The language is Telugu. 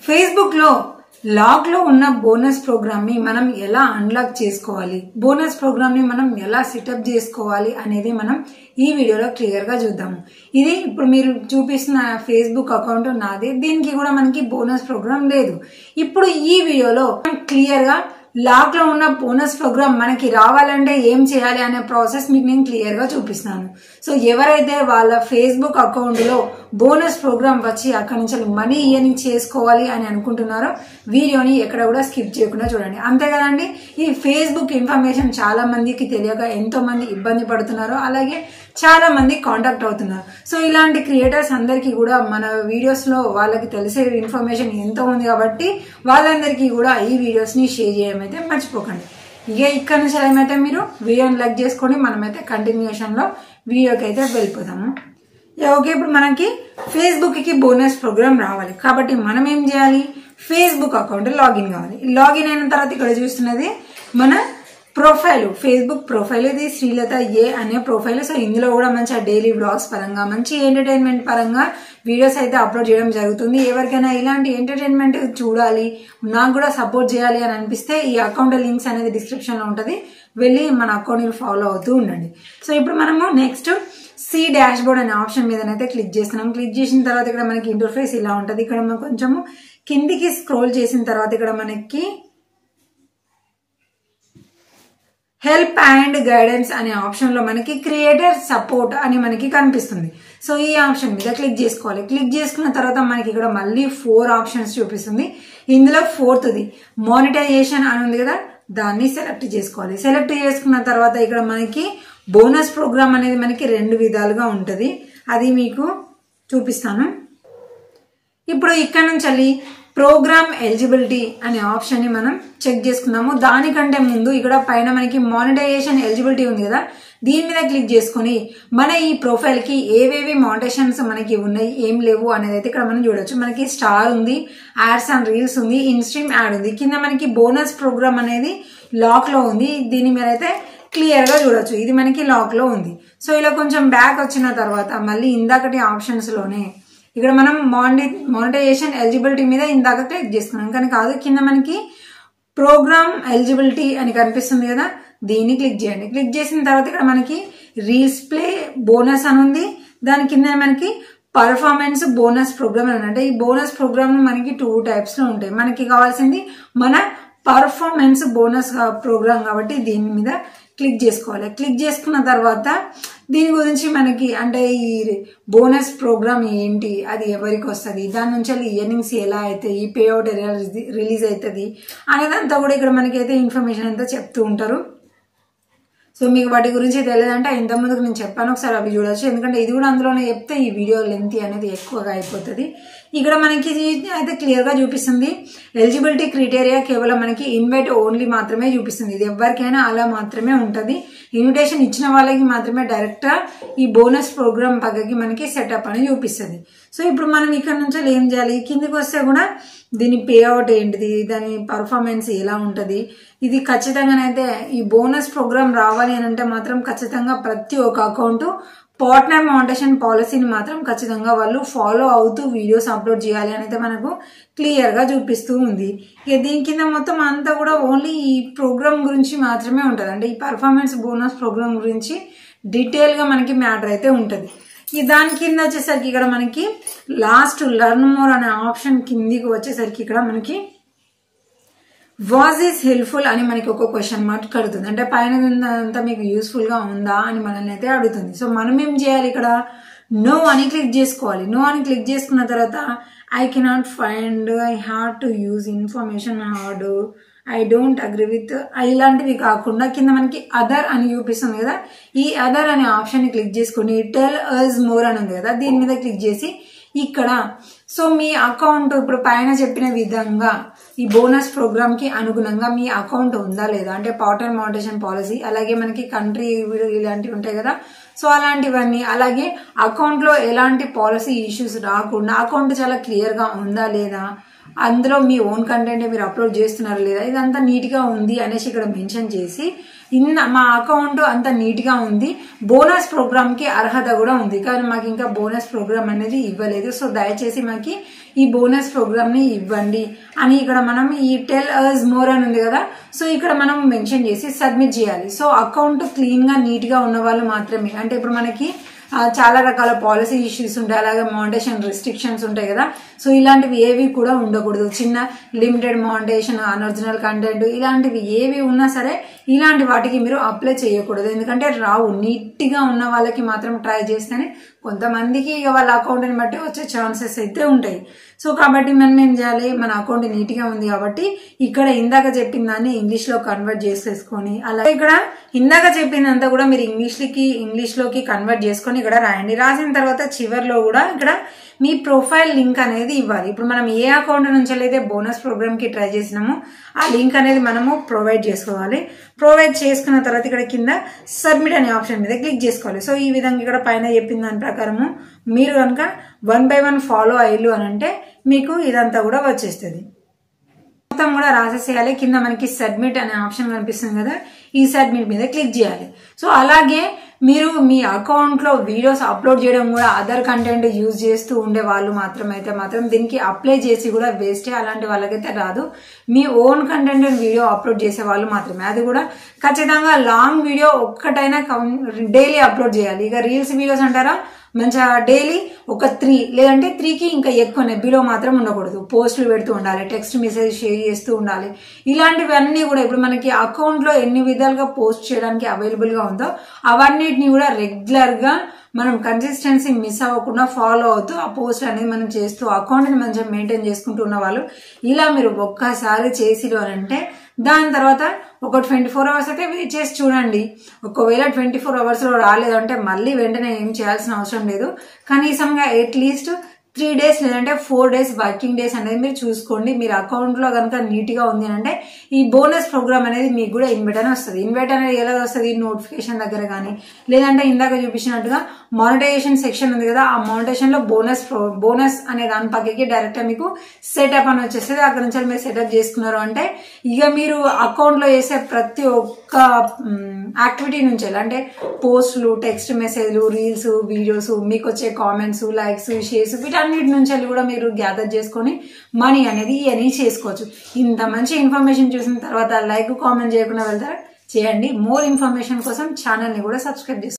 ఫేస్బుక్ లో లాగ్ లో ఉన్న బోనస్ ప్రోగ్రామ్ ని మనం ఎలా అన్లాక్ చేసుకోవాలి బోనస్ ప్రోగ్రామ్ ని మనం ఎలా సెటప్ చేసుకోవాలి అనేది మనం ఈ వీడియోలో క్లియర్ గా చూద్దాము ఇది ఇప్పుడు మీరు చూపిస్తున్న ఫేస్బుక్ అకౌంట్ నాది దీనికి కూడా మనకి బోనస్ ప్రోగ్రామ్ లేదు ఇప్పుడు ఈ వీడియోలో క్లియర్ గా లాక్ లో ఉన్న బోనస్ ప్రోగ్రామ్ మనకి రావాలంటే ఏం చేయాలి అనే ప్రాసెస్ మీకు నేను క్లియర్ గా చూపిస్తాను సో ఎవరైతే వాళ్ళ ఫేస్బుక్ అకౌంట్ లో బోనస్ ప్రోగ్రామ్ వచ్చి అక్కడి నుంచి మనీ ఇయర్నింగ్ చేసుకోవాలి అని అనుకుంటున్నారో వీడియోని ఎక్కడ కూడా స్కిప్ చేయకుండా చూడండి అంతే కదండి ఈ ఫేస్బుక్ ఇన్ఫర్మేషన్ చాలా మందికి తెలియక ఎంతో మంది ఇబ్బంది పడుతున్నారు అలాగే చాలా మంది కాంటాక్ట్ అవుతున్నారు సో ఇలాంటి క్రియేటర్స్ అందరికీ కూడా మన వీడియోస్ లో వాళ్ళకి తెలిసే ఇన్ఫర్మేషన్ ఎంతో ఉంది కాబట్టి వాళ్ళందరికీ కూడా ఈ వీడియోస్ ని షేర్ చేయడం అయితే మర్చిపోకండి ఇక ఇక్కడ నుంచి ఏమైతే మీరు వీడియోని లైక్ చేసుకొని మనమైతే కంటిన్యూషన్ లో వీడియోకి అయితే వెళ్ళిపోతాము ఓకే ఇప్పుడు మనకి ఫేస్బుక్ కి బోనస్ ప్రోగ్రామ్ రావాలి కాబట్టి మనం ఏం చేయాలి ఫేస్బుక్ అకౌంట్ లాగిన్ కావాలి లాగిన్ అయిన తర్వాత ఇక్కడ చూస్తున్నది మన ప్రొఫైల్ ఫేస్బుక్ ప్రొఫైల్ ఇది శ్రీలత ఏ అనే ప్రొఫైల్ సో ఇందులో కూడా మంచి డైలీ బ్లాగ్స్ పరంగా మంచి ఎంటర్టైన్మెంట్ పరంగా వీడియోస్ అయితే అప్లోడ్ చేయడం జరుగుతుంది ఎవరికైనా ఇలాంటి ఎంటర్టైన్మెంట్ చూడాలి నాకు కూడా సపోర్ట్ చేయాలి అని అనిపిస్తే ఈ అకౌంట్ లింక్స్ అనేది డిస్క్రిప్షన్ లో ఉంటుంది వెళ్ళి మన అకౌంట్ ఫాలో అవుతూ ఉండండి సో ఇప్పుడు మనము నెక్స్ట్ సి డాష్ బోర్డ్ అనే ఆప్షన్ మీదనైతే క్లిక్ చేస్తున్నాం క్లిక్ చేసిన తర్వాత ఇక్కడ మనకి ఇంటర్ఫేస్ ఇలా ఉంటుంది ఇక్కడ మనం కొంచెము కిందికి స్క్రోల్ చేసిన తర్వాత ఇక్కడ మనకి హెల్ప్ అండ్ గైడెన్స్ అనే ఆప్షన్ లో మనకి క్రియేటర్ సపోర్ట్ అని మనకి కనిపిస్తుంది సో ఈ ఆప్షన్ మీద క్లిక్ చేసుకోవాలి క్లిక్ చేసుకున్న తర్వాత మనకి ఇక్కడ మళ్ళీ ఫోర్ ఆప్షన్స్ చూపిస్తుంది ఇందులో ఫోర్త్ది మానిటైజేషన్ అని ఉంది కదా దాన్ని సెలెక్ట్ చేసుకోవాలి సెలెక్ట్ చేసుకున్న తర్వాత ఇక్కడ మనకి బోనస్ ప్రోగ్రామ్ అనేది మనకి రెండు విధాలుగా ఉంటుంది అది మీకు చూపిస్తాను ఇప్పుడు ఇక్కడ నుంచి వెళ్ళి ప్రోగ్రామ్ ఎలిజిబిలిటీ అనే ఆప్షన్ ని మనం చెక్ చేసుకుందాము దానికంటే ముందు ఇక్కడ పైన మనకి మానిటైజేషన్ ఎలిజిబిలిటీ ఉంది కదా దీని మీద క్లిక్ చేసుకుని మన ఈ ప్రొఫైల్ కి ఏవేవి మానిటేషన్స్ మనకి ఉన్నాయి ఏం లేవు అనేది అయితే ఇక్కడ మనం చూడొచ్చు మనకి స్టార్ ఉంది యాడ్స్ అండ్ రీల్స్ ఉంది ఇన్స్ట్రీమ్ యాడ్ ఉంది కింద మనకి బోనస్ ప్రోగ్రామ్ అనేది లాక్ లో ఉంది దీని మీద అయితే క్లియర్ గా చూడొచ్చు ఇది మనకి లాక్ లో ఉంది సో ఇలా కొంచెం బ్యాక్ వచ్చిన తర్వాత మళ్ళీ ఇందాకటి ఆప్షన్స్ లోనే ఇక్కడ మనం మానిటి మానిటైజేషన్ ఎలిజిబిలిటీ మీద ఇందాక క్లిక్ చేసుకున్నాం కానీ కాదు కింద మనకి ప్రోగ్రామ్ ఎలిజిబిలిటీ అని కనిపిస్తుంది కదా దీన్ని క్లిక్ చేయండి క్లిక్ చేసిన తర్వాత ఇక్కడ మనకి రీల్స్ ప్లే బోనస్ అని ఉంది దాని కింద మనకి పర్ఫార్మెన్స్ బోనస్ ప్రోగ్రామ్ అని అంటే ఈ బోనస్ ప్రోగ్రామ్ మనకి టూ టైప్స్ లో ఉంటాయి మనకి కావాల్సింది మన పర్ఫార్మెన్స్ బోనస్ ప్రోగ్రామ్ కాబట్టి దీని మీద క్లిక్ చేసుకోవాలి క్లిక్ చేసుకున్న తర్వాత దీని గురించి మనకి అంటే ఈ బోనస్ ప్రోగ్రామ్ ఏంటి అది ఎవరికి వస్తుంది దాని నుంచి ఇయర్నింగ్స్ ఎలా అవుతాయి ఈ పే అవుట్ ఎలా రిలీజ్ అవుతుంది అనేదంతా కూడా ఇక్కడ మనకైతే ఇన్ఫర్మేషన్ అంతా చెప్తూ ఉంటారు సో మీకు వాటి గురించి తెలియదంటే ఇంత ముందుకు నేను చెప్పాను ఒకసారి అవి చూడొచ్చు ఎందుకంటే ఇది కూడా అందులోనే చెప్తే ఈ వీడియో లెంత్ అనేది ఎక్కువగా అయిపోతుంది ఇక్కడ మనకి అయితే క్లియర్ గా చూపిస్తుంది ఎలిజిబిలిటీ క్రైటీరియా కేవలం మనకి ఇన్వైట్ ఓన్లీ మాత్రమే చూపిస్తుంది ఇది ఎవరికైనా అలా మాత్రమే ఉంటుంది ఇన్విటేషన్ ఇచ్చిన వాళ్ళకి మాత్రమే డైరెక్ట్ ఈ బోనస్ ప్రోగ్రామ్ పక్కకి మనకి సెటప్ అని చూపిస్తుంది సో ఇప్పుడు మనం ఇక్కడ నుంచి ఏం చేయాలి కిందికి వస్తే కూడా దీని పే అవుట్ ఏంటిది దాని పర్ఫార్మెన్స్ ఎలా ఉంటుంది ఇది ఖచ్చితంగానైతే ఈ బోనస్ ప్రోగ్రామ్ రావాలి అని అంటే మాత్రం ఖచ్చితంగా ప్రతి ఒక్క అకౌంట్ పార్ట్నర్ మౌంటేషన్ పాలసీని మాత్రం ఖచ్చితంగా వాళ్ళు ఫాలో అవుతూ వీడియోస్ అప్లోడ్ చేయాలి అని అయితే మనకు క్లియర్ గా చూపిస్తూ ఉంది ఇక దీని కింద మొత్తం అంతా కూడా ఓన్లీ ఈ ప్రోగ్రామ్ గురించి మాత్రమే ఉంటుంది అంటే ఈ పర్ఫార్మెన్స్ బోనస్ ప్రోగ్రామ్ గురించి డీటెయిల్ గా మనకి మ్యాటర్ అయితే ఉంటుంది ఈ దాని కింద వచ్చేసరికి ఇక్కడ మనకి లాస్ట్ లర్న్ మోర్ అనే ఆప్షన్ కిందికి వచ్చేసరికి ఇక్కడ మనకి వాజ్ ఈస్ హెల్ప్ఫుల్ అని మనకి ఒక క్వశ్చన్ మార్క్ కడుతుంది అంటే పైన అంతా మీకు యూస్ఫుల్ గా ఉందా అని మనల్ని అయితే అడుగుతుంది సో మనం ఏం చేయాలి ఇక్కడ నో అని క్లిక్ చేసుకోవాలి నో అని క్లిక్ చేసుకున్న తర్వాత I cannot find I have to use information hard I don't agree with ఇలాంటివి కాకుండా కింద మనకి అదర్ అని చూపిస్తుంది కదా ఈ అదర్ అనే ఆప్షన్ ని క్లిక్ చేసుకుని టెల్ అస్ మోర్ అని ఉంది కదా దీని మీద క్లిక్ చేసి ఇక్కడ సో మీ అకౌంట్ ఇప్పుడు పైన చెప్పిన విధంగా ఈ బోనస్ ప్రోగ్రామ్ కి అనుగుణంగా మీ అకౌంట్ ఉందా లేదా అంటే పార్టల్ మౌంటేషన్ పాలసీ అలాగే మనకి కంట్రీ ఇలాంటివి ఉంటాయి కదా సో అలాంటివన్నీ అలాగే అకౌంట్ లో ఎలాంటి పాలసీ ఇష్యూస్ రాకుండా అకౌంట్ చాలా క్లియర్ గా ఉందా లేదా అందులో మీ ఓన్ కంటెంట్ మీరు అప్లోడ్ చేస్తున్నారా లేదా ఇదంతా నీట్ గా ఉంది అనేసి ఇక్కడ మెన్షన్ చేసి ఇన్న మా అకౌంట్ అంత నీట్ గా ఉంది బోనస్ ప్రోగ్రామ్ కి అర్హత కూడా ఉంది కానీ మాకు ఇంకా బోనస్ ప్రోగ్రామ్ అనేది ఇవ్వలేదు సో దయచేసి మాకి ఈ బోనస్ ప్రోగ్రామ్ ని ఇవ్వండి అని ఇక్కడ మనం ఈ టెల్ అర్స్ మోర్ అని ఉంది కదా సో ఇక్కడ మనం మెన్షన్ చేసి సబ్మిట్ చేయాలి సో అకౌంట్ క్లీన్ గా నీట్ గా ఉన్న వాళ్ళు మాత్రమే అంటే ఇప్పుడు మనకి ఆ, చాలా రకాల పాలసీ ఇష్యూస్ ఉంటాయి అలాగే మౌంటేషన్ రెస్ట్రిక్షన్స్ ఉంటాయి కదా సో ఇలాంటివి ఏవి కూడా ఉండకూడదు చిన్న లిమిటెడ్ మౌంటేషన్ అన్ఒరిజినల్ కంటెంట్ ఇలాంటివి ఏవి ఉన్నా సరే ఇలాంటి వాటికి మీరు అప్లై చేయకూడదు ఎందుకంటే రావు నీట్ గా ఉన్న వాళ్ళకి మాత్రం ట్రై చేస్తేనే కొంతమందికి ఇక వాళ్ళ అకౌంట్ని బట్టి వచ్చే ఛాన్సెస్ అయితే ఉంటాయి సో కాబట్టి మనం ఏం చేయాలి మన అకౌంట్ నీట్ గా ఉంది కాబట్టి ఇక్కడ ఇందాక చెప్పిన దాన్ని ఇంగ్లీష్ లో కన్వర్ట్ చేసేసుకొని అలా ఇక్కడ ఇందాక చెప్పిందంతా కూడా మీరు ఇంగ్లీష్ కి ఇంగ్లీష్ లోకి కన్వర్ట్ చేసుకొని ఇక్కడ రాయండి రాసిన తర్వాత చివర్లో కూడా ఇక్కడ మీ ప్రొఫైల్ లింక్ అనేది ఇవ్వాలి ఇప్పుడు మనం ఏ అకౌంట్ నుంచి అయితే బోనస్ ప్రోగ్రామ్ కి ట్రై చేసినామో ఆ లింక్ అనేది మనము ప్రొవైడ్ చేసుకోవాలి ప్రొవైడ్ చేసుకున్న తర్వాత ఇక్కడ కింద సబ్మిట్ అనే ఆప్షన్ మీద క్లిక్ చేసుకోవాలి సో ఈ విధంగా ఇక్కడ పైన చెప్పిన దాని ప్రకారము మీరు కనుక వన్ బై వన్ ఫాలో అయ్యలు అని అంటే మీకు ఇదంతా కూడా వచ్చేస్తుంది మొత్తం కూడా రాసేసేయాలి కింద మనకి సబ్మిట్ అనే ఆప్షన్ కనిపిస్తుంది కదా ఈ సబ్మిట్ మీద క్లిక్ చేయాలి సో అలాగే మీరు మీ అకౌంట్ లో వీడియోస్ అప్లోడ్ చేయడం కూడా అదర్ కంటెంట్ యూజ్ చేస్తూ ఉండే వాళ్ళు మాత్రం అయితే మాత్రం దీనికి అప్లై చేసి కూడా వేస్టే అలాంటి వాళ్ళకైతే రాదు మీ ఓన్ కంటెంట్ వీడియో అప్లోడ్ చేసే వాళ్ళు మాత్రమే అది కూడా ఖచ్చితంగా లాంగ్ వీడియో ఒక్కటైనా డైలీ అప్లోడ్ చేయాలి ఇక రీల్స్ వీడియోస్ అంటారా మంచిగా డైలీ ఒక త్రీ లేదంటే త్రీకి ఇంకా ఎక్కువనే బిలో మాత్రం ఉండకూడదు పోస్టులు పెడుతూ ఉండాలి టెక్స్ట్ మెసేజ్ షేర్ చేస్తూ ఉండాలి ఇలాంటివన్నీ కూడా ఇప్పుడు మనకి అకౌంట్ లో ఎన్ని విధాలుగా పోస్ట్ చేయడానికి అవైలబుల్ గా ఉందో అవన్నిటిని కూడా రెగ్యులర్ గా మనం కన్సిస్టెన్సీ మిస్ అవ్వకుండా ఫాలో అవుతూ ఆ పోస్ట్ అనేది మనం చేస్తూ అకౌంట్ ని మంచిగా మెయింటైన్ చేసుకుంటూ ఉన్న వాళ్ళు ఇలా మీరు ఒక్కసారి చేసిరు అని అంటే దాని తర్వాత ఒక ట్వంటీ ఫోర్ అవర్స్ అయితే వెయిట్ చేసి చూడండి ఒకవేళ ట్వంటీ ఫోర్ అవర్స్ లో రాలేదంటే మళ్ళీ వెంటనే ఏం చేయాల్సిన అవసరం లేదు కనీసంగా అట్లీస్ట్ త్రీ డేస్ లేదంటే ఫోర్ డేస్ వర్కింగ్ డేస్ అనేది మీరు చూసుకోండి మీరు అకౌంట్ లో కనుక నీట్ గా ఉంది అంటే ఈ బోనస్ ప్రోగ్రామ్ అనేది మీకు కూడా ఇన్వైట్ అని వస్తుంది ఇన్వైట్ అనేది ఎలా వస్తుంది నోటిఫికేషన్ దగ్గర కానీ లేదంటే ఇందాక చూపించినట్టుగా మానిటైజేషన్ సెక్షన్ ఉంది కదా ఆ మానిటైజేషన్ లో బోనస్ బోనస్ అనే దాని పక్కకి డైరెక్ట్ మీకు సెటప్ అని వచ్చేస్తుంది అక్కడ నుంచి మీరు సెటప్ చేసుకున్నారు అంటే ఇక మీరు అకౌంట్ లో చేసే ప్రతి ఒక్క యాక్టివిటీ నుంచి అంటే పోస్టులు టెక్స్ట్ మెసేజ్లు రీల్స్ వీడియోస్ మీకు వచ్చే కామెంట్స్ లైక్స్ షేర్స్ వీటన్నిటి నుంచి కూడా మీరు గ్యాదర్ చేసుకొని మనీ అనేది ఇవన్నీ చేసుకోవచ్చు ఇంత మంచి ఇన్ఫర్మేషన్ చూసిన తర్వాత లైక్ కామెంట్ చేయకుండా వెళ్తారా చేయండి మోర్ ఇన్ఫర్మేషన్ కోసం ఛానల్ని కూడా సబ్స్క్రైబ్ చేసుకోండి